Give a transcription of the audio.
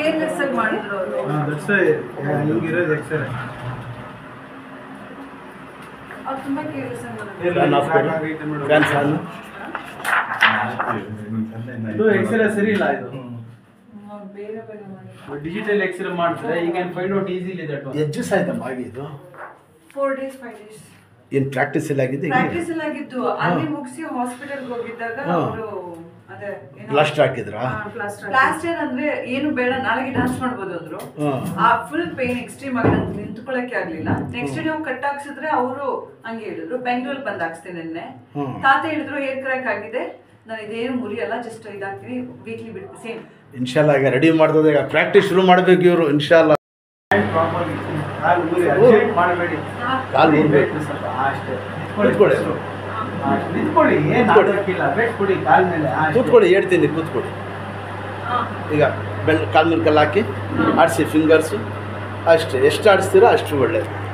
Careless ಆಗಿ ಮಾಡಿದ್ರು ಅವರು ದಟ್ಸ್ ಹಿಂಗಿರೋದು ಎಕ್ಸ್ರೇ ಅವ್ರು ತುಂಬಾ ಕೇರ್ಲೆಸ್ ಆಗಿ ಮಾಡಿದ್ರು ಫ್ಯಾನ್ ಆಫ್ ಕೊಡು ಫ್ಯಾನ್ ಫ್ಯಾನ್ ಇದು ಎಕ್ಸ್ರೇ ಸರಿ ಇಲ್ಲ ಇದು ಹ್ಮ್, ಅವ್ರು ಬೇಗ ಬೇಗ ಮಾಡಿದ್ರು ಡಿಜಿಟಲ್ ಎಕ್ಸ್ರೇ ಮಾಡಿದ್ರೆ you can find out easily that one edges ಆಯ್ತಮ್ಮ ಆಗಿ ಇದು ಫೋರ್ ಡೇಸ್ ಫೈವ್ ಡೇಸ್ ಏನು ಪ್ರಾಕ್ಟೀಸ್ ಎಲ್ಲ ಆಗಿದೆ ಪ್ರಾಕ್ಟೀಸ್ ಎಲ್ಲ ಆಗಿತ್ತು ಅಲ್ಲಿ ಮುಗಿಸಿ ಹಾಸ್ಪಿಟಲ್ಗೆ ಹೋಗಿದ್ದಾಗ ಹಾ. ಅವರು ಅದೇ ಪ್ಲಾಸ್ಟರ್ ಹಾಕಿದ್ರಾ ಪ್ಲಾಸ್ಟರ್ ಅಂದ್ರೆ ಏನು ಬೇಡ ನಾಳೆಗೆ ಡಾನ್ಸ್ ಮಾಡ್ಬೋದು ಅಂದ್ರು ಹಾಂ ಆ ಫುಲ್ ಪೇನ್ ಎಕ್ಸ್ಟ್ರೀಮ್ ಆಗಿ ನಂಗೆ ನಿಂತ್ಕೊಳ್ಳಕ್ಕೆ ಆಗ್ಲಿಲ್ಲ ನೆಕ್ಸ್ಟ್ ಡೇ ಹೋಗಿ ಕಟ್ ಹಾಕ್ಸಿದ್ರೆ ಅವರು ಹಂಗೆ ಹೇಳಿದ್ರು ಬೆಂಗಳೂರಲ್ಲಿ ಬಂದ್ ಹಾಕ್ಸ್ತೀನಿ ನಿನ್ನೆ ಹ್ಮ್. ತಾತ ಹೇಳಿದ್ರು ಹೇರ್ ಕ್ರ್ಯಾಕ್ ಆಗಿದೆ ನಾನು ಇದೇನು ಮುರಿಯಲ್ಲ ಜಸ್ಟ್ ಇದಾಗ್ತೀನಿ ವೀಕ್ಲಿ ಬಿಟ್ಟು ಸೇಮ್ ಇನ್ಶಾಲ್ಲ ಈಗ ರೆಡಿ ಮಾಡ್ತದೆ ಈಗ ಪ್ರಾಕ್ಟೀಸ್ ಶುರು ಮಾಡಬೇಕು ಇವರು ಇನ್ಶಾಲ್ಲ ಪ್ರಾಪರ್ಲಿ ಕಾಲು ಊರಿ ಅರ್ಜೆಂಟ್ ಮಾಡಬೇಡಿ ಕಾಲು ಊರ್ಬೇಕು. ಸ್ವಲ್ಪ ಅಷ್ಟೇ ಕೂತ್ಕೊಳ್ಳಿ. ಅಷ್ಟೇ. ನಿಂತ್ಕೊಳ್ಳಿ ಏನು ಕೂತ್ಕೊಳ್ಳಿ. ಆಗಕ್ಕಿಲ್ಲ ಬೆಟ್ ಕೊಡಿ ಕಾಲ್ ಮೇಲೆ ಅಷ್ಟೇ. ಕೂತ್ಕೊಳ್ಳಿ ಹೇಳ್ತೀನಿ ಕೂತ್ಕೊಳ್ಳಿ ಈಗ ಬೆಲ್ ಕಾಲ್ ಮೇಲೆ ಕಲ್ಲು ಹಾಕಿ ಆಡಿಸಿ ಫಿಂಗರ್ಸು ಅಷ್ಟೇ ಎಷ್ಟು ಆಡಿಸ್ತೀರೋ ಅಷ್ಟು ಒಳ್ಳೇದು